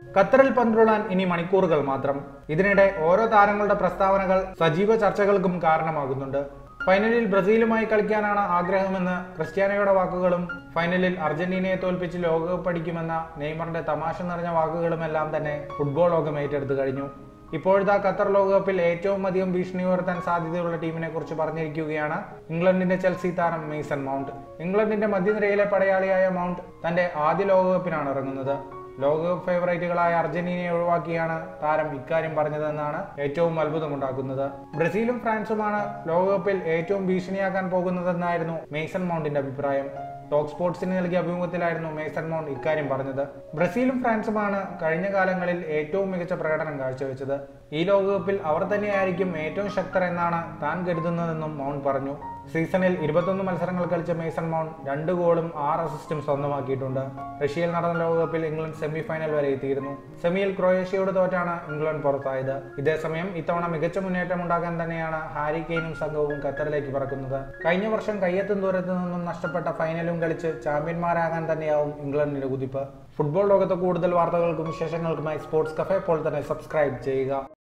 ഖത്തറിൽ പന്തുരുളാൻ ഇനി മണിക്കൂറുകൾ മാത്രം ഇതിനിടെ ഓരോ താരങ്ങളുടെ പ്രസ്താവനകൾ സജീവ ചർച്ചകൾക്കും കാരണമാകുന്നുണ്ട് ഫൈനലിൽ ബ്രസീലുമായി കളിക്കാനാണ് ആഗ്രഹമെന്ന് ക്രിസ്ത്യാനോയുടെ വാക്കുകളും ഫൈനലിൽ അർജന്റീനയെ തോൽപ്പിച്ച് ലോകകപ്പ് അടിക്കുമെന്ന നെയ്മറിന്റെ തമാശ നിറഞ്ഞ വാക്കുകളുമെല്ലാം തന്നെ ഫുട്ബോൾ ലോകം ഏറ്റെടുത്തു കഴിഞ്ഞു ഇപ്പോഴത്തെ ഖത്തർ ലോകകപ്പിൽ ഏറ്റവും അധികം ഭീഷണി ഉയർത്താൻ സാധ്യതയുള്ള ടീമിനെ കുറിച്ച് പറഞ്ഞിരിക്കുകയാണ് ഇംഗ്ലണ്ടിന്റെ ചെൽസി താരം മേസൺ മൗണ്ട് ഇംഗ്ലണ്ടിന്റെ മധ്യനിരയിലെ പടയാളിയായ മൗണ്ട് തന്റെ ആദ്യ ലോകകപ്പിനാണ് ഇറങ്ങുന്നത് ലോകകപ്പ് ഫേവറേറ്റുകളായ അർജന്റീനയെ ഒഴിവാക്കിയാണ് താരം ഇക്കാര്യം പറഞ്ഞതെന്നാണ് ഏറ്റവും അത്ഭുതമുണ്ടാക്കുന്നത് ബ്രസീലും ഫ്രാൻസുമാണ് ലോകകപ്പിൽ ഏറ്റവും ഭീഷണിയാക്കാൻ പോകുന്നതെന്നായിരുന്നു മേസൺ മൗണ്ടിന്റെ അഭിപ്രായം ടോക്ക് സ്പോർട്സിന് നൽകിയ അഭിമുഖത്തിലായിരുന്നു മേസൺ മൗണ്ട് ഇക്കാര്യം പറഞ്ഞത് ബ്രസീലും ഫ്രാൻസുമാണ് കഴിഞ്ഞ കാലങ്ങളിൽ ഏറ്റവും മികച്ച പ്രകടനം കാഴ്ചവെച്ചത് ഈ ലോകകപ്പിൽ അവർ തന്നെയായിരിക്കും ഏറ്റവും ശക്തർ എന്നാണ് താൻ കരുതുന്നതെന്നും മൗണ്ട് പറഞ്ഞു സീസണിൽ ഇരുപത്തൊന്ന് മത്സരങ്ങൾ കളിച്ച മേസൺ മൗണ്ട് രണ്ട് ഗോളും ആറ് അസിസ്റ്റും സ്വന്തമാക്കിയിട്ടുണ്ട് റഷ്യയിൽ നടന്ന ലോകകപ്പിൽ ഇംഗ്ലണ്ട് സെമി ഫൈനൽ വരെ എത്തിയിരുന്നു സെമിയിൽ ക്രൊയേഷ്യയോട് തോറ്റാണ് ഇംഗ്ലണ്ട് പുറത്തായത് ഇതേസമയം ഇത്തവണ മികച്ച മുന്നേറ്റം ഉണ്ടാക്കാൻ തന്നെയാണ് ഹാരി കെയ്നും സംഘവും ഖത്തറിലേക്ക് പറക്കുന്നത് കഴിഞ്ഞ വർഷം കയ്യെത്തും ദൂരത്ത് നിന്നും നഷ്ടപ്പെട്ട ഫൈനലും കളിച്ച് ചാമ്പ്യന്മാരാകാൻ തന്നെയാവും ഇംഗ്ലണ്ടിന്റെ കുതിപ്പ് ഫുട്ബോൾ ലോകത്തെ കൂടുതൽ വാർത്തകൾക്കും വിശേഷങ്ങൾക്കുമായി സ്പോർട്സ് കഫേ ഇപ്പോൾ തന്നെ സബ്സ്ക്രൈബ് ചെയ്യുക